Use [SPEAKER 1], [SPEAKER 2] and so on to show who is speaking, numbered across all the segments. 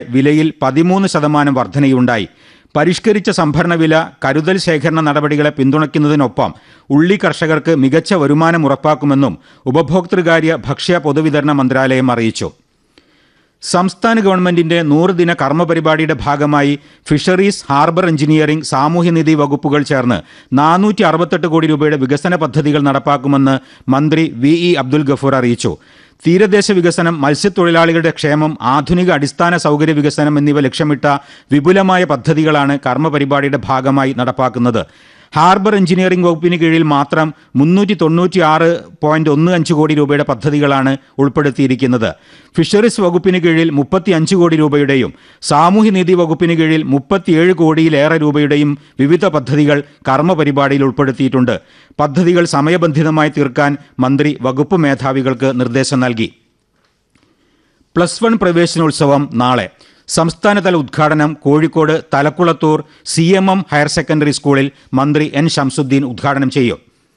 [SPEAKER 1] വിലയിൽ പതിമൂന്ന് ശതമാനം വർധനയുണ്ടായി പരിഷ്കരിച്ച സംഭരണ വില കരുതൽ ശേഖരണ നടപടികളെ പിന്തുണയ്ക്കുന്നതിനൊപ്പം ഉള്ളി കർഷകർക്ക് മികച്ച വരുമാനം ഉറപ്പാക്കുമെന്നും ഉപഭോക്തൃകാര്യ ഭക്ഷ്യ പൊതുവിതരണ മന്ത്രാലയം അറിയിച്ചു സംസ്ഥാന ഗവൺമെന്റിന്റെ നൂറ് ദിന കർമ്മപരിപാടിയുടെ ഭാഗമായി ഫിഷറീസ് ഹാർബർ എഞ്ചിനീയറിംഗ് സാമൂഹ്യനിധി വകുപ്പുകൾ ചേർന്ന് നാനൂറ്റി അറുപത്തെട്ട് കോടി രൂപയുടെ വികസന പദ്ധതികൾ നടപ്പാക്കുമെന്ന് മന്ത്രി വി ഇ അബ്ദുൽ ഗഫൂർ അറിയിച്ചു തീരദേശ വികസനം മത്സ്യത്തൊഴിലാളികളുടെ ക്ഷേമം ആധുനിക അടിസ്ഥാന സൗകര്യ വികസനം എന്നിവ ലക്ഷ്യമിട്ട വിപുലമായ പദ്ധതികളാണ് കർമ്മപരിപാടിയുടെ ഭാഗമായി നടപ്പാക്കുന്നത് ഹാർബർ എഞ്ചിനീയറിംഗ് വകുപ്പിന് കീഴിൽ മാത്രം മുന്നൂറ്റി തൊണ്ണൂറ്റി ആറ് പോയിന്റ് ഒന്ന് അഞ്ച് കോടി രൂപയുടെ പദ്ധതികളാണ് ഉൾപ്പെടുത്തിയിരിക്കുന്നത് ഫിഷറീസ് വകുപ്പിന് കീഴിൽ മുപ്പത്തി അഞ്ച് കോടി രൂപയുടെയും സാമൂഹ്യനീതി വകുപ്പിന് കീഴിൽ മുപ്പത്തിയേഴ് കോടിയിലേറെ രൂപയുടെയും വിവിധ പദ്ധതികൾ കർമ്മ പരിപാടിയിൽ ഉൾപ്പെടുത്തിയിട്ടുണ്ട് പദ്ധതികൾ സമയബന്ധിതമായി തീർക്കാൻ മന്ത്രി വകുപ്പ് മേധാവികൾക്ക് നിർദ്ദേശം നൽകി പ്ലസ് വൺ പ്രവേശനോത്സവം നാളെ സംസ്ഥാനതല ഉദ്ഘാടനം Kozhikode Thalakkulathur C M M higher secondary സ്കൂളിൽ മന്ത്രി എൻ ഷംസുദ്ദീൻ ഉദ്ഘാടനം ചെയ്യും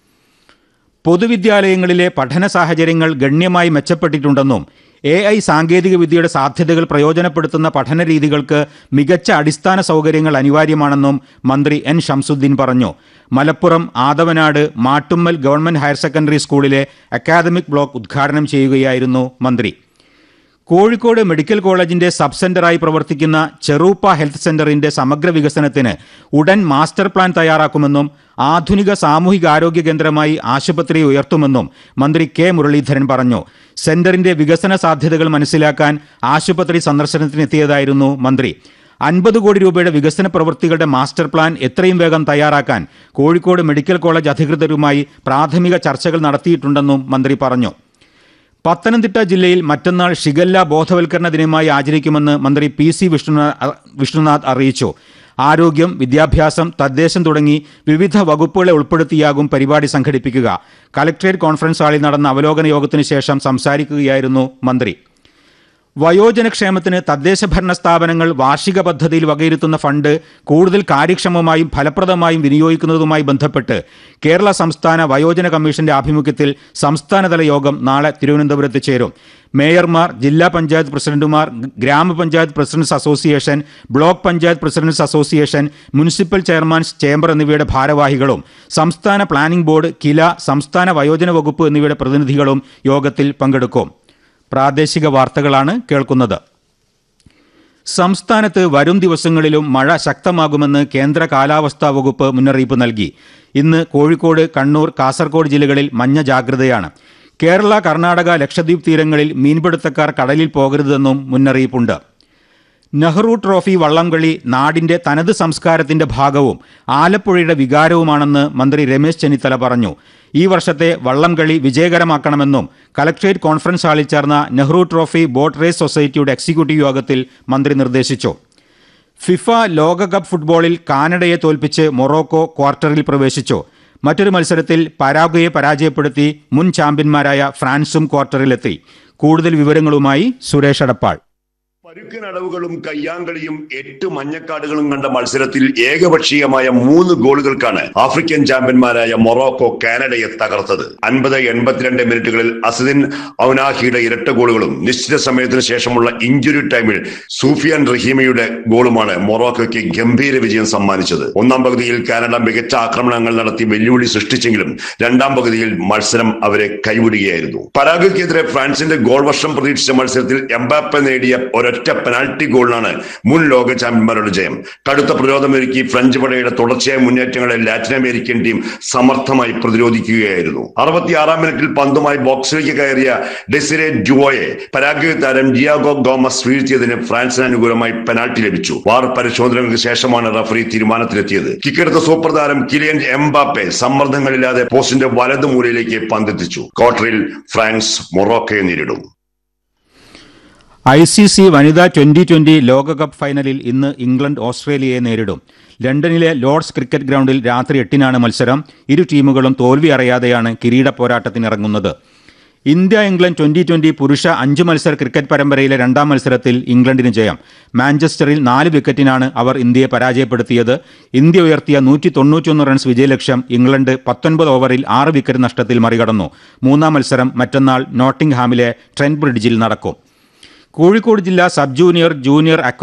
[SPEAKER 1] പൊതുവിദ്യാലയങ്ങളിലെ പഠന സാഹചര്യങ്ങൾ ഗണ്യമായി മെച്ചപ്പെട്ടിട്ടുണ്ടെന്നും എ ഐ സാങ്കേതികവിദ്യയുടെ സാധ്യതകൾ പ്രയോജനപ്പെടുത്തുന്ന പഠന രീതികൾക്ക് മികച്ച അടിസ്ഥാന സൗകര്യങ്ങൾ അനിവാര്യമാണെന്നും മന്ത്രി എൻ ഷംസുദ്ദീൻ പറഞ്ഞു Malappuram Athavanad Mattummal government higher secondary സ്കൂളിലെ അക്കാദമിക് ബ്ലോക്ക് ഉദ്ഘാടനം ചെയ്യുകയായിരുന്നു മന്ത്രി കോഴിക്കോട് മെഡിക്കൽ കോളേജിന്റെ സബ് സെന്ററായി പ്രവർത്തിക്കുന്ന ചെറൂപ്പ ഹെൽത്ത് സെന്ററിന്റെ സമഗ്ര വികസനത്തിന് ഉടൻ മാസ്റ്റർ പ്ലാൻ തയ്യാറാക്കുമെന്നും ആധുനിക സാമൂഹിക ആരോഗ്യ കേന്ദ്രമായി ആശുപത്രി ഉയർത്തുമെന്നും മന്ത്രി കെ മുരളീധരൻ പറഞ്ഞു സെന്ററിന്റെ വികസന സാധ്യതകൾ മനസ്സിലാക്കാൻ ആശുപത്രി സന്ദർശനത്തിനെത്തിയതായിരുന്നു മന്ത്രി അൻപത് കോടി രൂപയുടെ വികസന പ്രവൃത്തികളുടെ മാസ്റ്റർ പ്ലാൻ എത്രയും വേഗം തയ്യാറാക്കാൻ കോഴിക്കോട് മെഡിക്കൽ കോളേജ് അധികൃതരുമായി പ്രാഥമിക ചർച്ചകൾ നടത്തിയിട്ടുണ്ടെന്നും മന്ത്രി പറഞ്ഞു പത്തനംതിട്ട ജില്ലയിൽ മറ്റന്നാൾ ഷിഗല്ല ബോധവൽക്കരണ ദിനമായി ആചരിക്കുമെന്ന് മന്ത്രി പി സി വിഷ്ണുനാഥ് വിഷ്ണുനാഥ് അറിയിച്ചു ആരോഗ്യം വിദ്യാഭ്യാസം തദ്ദേശം തുടങ്ങി വിവിധ വകുപ്പുകളെ ഉൾപ്പെടുത്തിയാകും പരിപാടി സംഘടിപ്പിക്കുക കലക്ട്രേറ്റ് കോൺഫറൻസ് ഹാളിൽ നടന്ന അവലോകന യോഗത്തിന് ശേഷം സംസാരിക്കുകയായിരുന്നു മന്ത്രി വയോജനക്ഷേമത്തിന് തദ്ദേശ ഭരണ സ്ഥാപനങ്ങൾ വാർഷിക പദ്ധതിയിൽ വകയിരുത്തുന്ന ഫണ്ട് കൂടുതൽ കാര്യക്ഷമമായും ഫലപ്രദമായും വിനിയോഗിക്കുന്നതുമായി ബന്ധപ്പെട്ട് കേരള സംസ്ഥാന വയോജന കമ്മീഷന്റെ ആഭിമുഖ്യത്തിൽ സംസ്ഥാനതല യോഗം നാളെ തിരുവനന്തപുരത്ത് ചേരും മേയർമാർ ജില്ലാ പഞ്ചായത്ത് പ്രസിഡന്റുമാർ grama panchayat presidents association block panchayat presidents association municipal chairmen's chamber എന്നിവയുടെ ഭാരവാഹികളും സംസ്ഥാന പ്ലാനിംഗ് ബോർഡ് കില സംസ്ഥാന വയോജന വകുപ്പ് എന്നിവയുടെ പ്രതിനിധികളും യോഗത്തിൽ പങ്കെടുക്കും പ്രാദേശിക വാർത്തകളാണ് കേൾക്കുന്നത് സംസ്ഥാനത്ത് വരും ദിവസങ്ങളിലും മഴ ശക്തമാകുമെന്ന് കേന്ദ്ര കാലാവസ്ഥാ വകുപ്പ് മുന്നറിയിപ്പ് നൽകി ഇന്ന് കോഴിക്കോട് കണ്ണൂർ കാസർഗോഡ് ജില്ലകളിൽ മഞ്ഞ ജാഗ്രതയാണ് കേരള കർണാടക ലക്ഷദ്വീപ് തീരങ്ങളിൽ മീൻപിടുത്തക്കാർ കടലിൽ പോകരുതെന്നും മുന്നറിയിപ്പുണ്ട് നെഹ്റു ട്രോഫി വള്ളംകളി നാടിന്റെ തനത് സംസ്കാരത്തിന്റെ ഭാഗവും ആലപ്പുഴയുടെ വികാരവുമാണെന്ന് മന്ത്രി രമേശ് ചെന്നിത്തല പറഞ്ഞു ഈ വർഷത്തെ വള്ളംകളി വിജയകരമാക്കണമെന്നും കലക്ട്രേറ്റ് കോൺഫറൻസ് ഹാളിൽ ചേർന്ന നെഹ്റു ട്രോഫി ബോട്ട് റേസ് സൊസൈറ്റിയുടെ എക്സിക്യൂട്ടീവ് യോഗത്തിൽ മന്ത്രി നിർദ്ദേശിച്ചു ഫിഫ ലോകകപ്പ് ഫുട്ബോളിൽ കാനഡയെ തോൽപ്പിച്ച് മൊറോക്കോ ക്വാർട്ടറിൽ പ്രവേശിച്ചു മറ്റൊരു മത്സരത്തിൽ പരാഗ്വയെ പരാജയപ്പെടുത്തി മുൻ ചാമ്പ്യന്മാരായ ഫ്രാൻസും ക്വാർട്ടറിലെത്തി കൂടുതൽ വിവരങ്ങളുമായി സുരേഷ് അടപ്പാൾ
[SPEAKER 2] പരുക്കനടവുകളും കയ്യാങ്കളിയും എട്ട് മഞ്ഞക്കാടുകളും കണ്ട മത്സരത്തിൽ ഏകപക്ഷീയമായ മൂന്ന് ഗോളുകൾക്കാണ് ആഫ്രിക്കൻ ചാമ്പ്യന്മാരായ മൊറോക്കോ കാനഡയെ തകർത്തത് അൻപത് എൺപത്തിരണ്ട് മിനിറ്റുകളിൽ അസദിൻ ഔനാഹിയുടെ ഇരട്ട ഗോളുകളും നിശ്ചിത സമയത്തിന് ശേഷമുള്ള ഇഞ്ചുറി ടൈമിൽ സൂഫിയാൻ റഹീമയുടെ ഗോളുമാണ് മൊറോക്കോയ്ക്ക് ഗംഭീര വിജയം സമ്മാനിച്ചത് ഒന്നാം പകുതിയിൽ കാനഡ മികച്ച ആക്രമണങ്ങൾ നടത്തി വെല്ലുവിളി സൃഷ്ടിച്ചെങ്കിലും രണ്ടാം പകുതിയിൽ മത്സരം അവരെ കൈവിടുകയായിരുന്നു പരാഗ്വയ്ക്കെതിരെ ഫ്രാൻസിന്റെ ഗോൾ വർഷം പ്രതീക്ഷിച്ച മത്സരത്തിൽ എംബാപ്പ നേടിയ ഒരൊറ്റ പെനാൽറ്റി ഗോളിനാണ് മുൻ ലോക ചാമ്പ്യന്മാരുടെ ജയം കടുത്ത പ്രതിരോധമൊരുക്കി ഫ്രഞ്ച് പടയുടെ തുടർച്ചയായ മുന്നേറ്റങ്ങളെ ലാറ്റിൻ അമേരിക്കൻ ടീം സമർത്ഥമായി പ്രതിരോധിക്കുകയായിരുന്നു അറുപത്തിയാറാം മിനിറ്റിൽ പന്തുമായി ബോക്സിലേക്ക് കയറിയ ഡെസിരെ ഡുവോയെ പരാഗ്വേ താരം ജിയാഗോ ഗോമസ് വീഴ്ത്തിയതിന് ഫ്രാൻസിന് അനുകൂലമായി പെനാൽറ്റി ലഭിച്ചു വാർ പരിശോധനകൾക്ക് ശേഷമാണ് റഫറി തീരുമാനത്തിലെത്തിയത് കിക്കെടുത്ത സൂപ്പർ താരം കിലിയൻ എംബാപ്പെ സമ്മർദ്ദങ്ങളില്ലാതെ പോസ്റ്റിന്റെ വലതു മൂലയിലേക്ക് പന്തെത്തിച്ചു ക്വാർട്ടറിൽ ഫ്രാൻസ് മൊറോക്കയെ നേരിടും
[SPEAKER 1] ഐ സി സി വനിതാ ട്വന്റി ട്വന്റി ലോകകപ്പ് ഫൈനലിൽ ഇന്ന് ഇംഗ്ലണ്ട് ഓസ്ട്രേലിയയെ നേരിടും ലണ്ടനിലെ ലോർഡ്സ് ക്രിക്കറ്റ് ഗ്രൗണ്ടിൽ രാത്രി എട്ടിനാണ് മത്സരം ഇരു ടീമുകളും തോൽവി അറിയാതെയാണ് കിരീട പോരാട്ടത്തിനിറങ്ങുന്നത് ഇന്ത്യ ഇംഗ്ലണ്ട് ട്വന്റി ട്വന്റി പുരുഷ അഞ്ച് മത്സര ക്രിക്കറ്റ് പരമ്പരയിലെ രണ്ടാം മത്സരത്തിൽ ഇംഗ്ലണ്ടിന് ജയം മാഞ്ചസ്റ്ററിൽ നാല് വിക്കറ്റിനാണ് അവർ ഇന്ത്യയെ പരാജയപ്പെടുത്തിയത് ഇന്ത്യ ഉയർത്തിയ നൂറ്റി തൊണ്ണൂറ്റിയൊന്ന് റൺസ് വിജയലക്ഷ്യം ഇംഗ്ലണ്ട് പത്തൊൻപത് ഓവറിൽ ആറ് വിക്കറ്റ് നഷ്ടത്തിൽ മറികടന്നു മൂന്നാം മത്സരം മറ്റന്നാൾ നോട്ടിംഗ്ഹാമിലെ ട്രെന്റ് ബ്രിഡ്ജിൽ നടക്കും കോഴിക്കോട് ജില്ലാ സബ് ജൂനിയർ ജൂനിയർ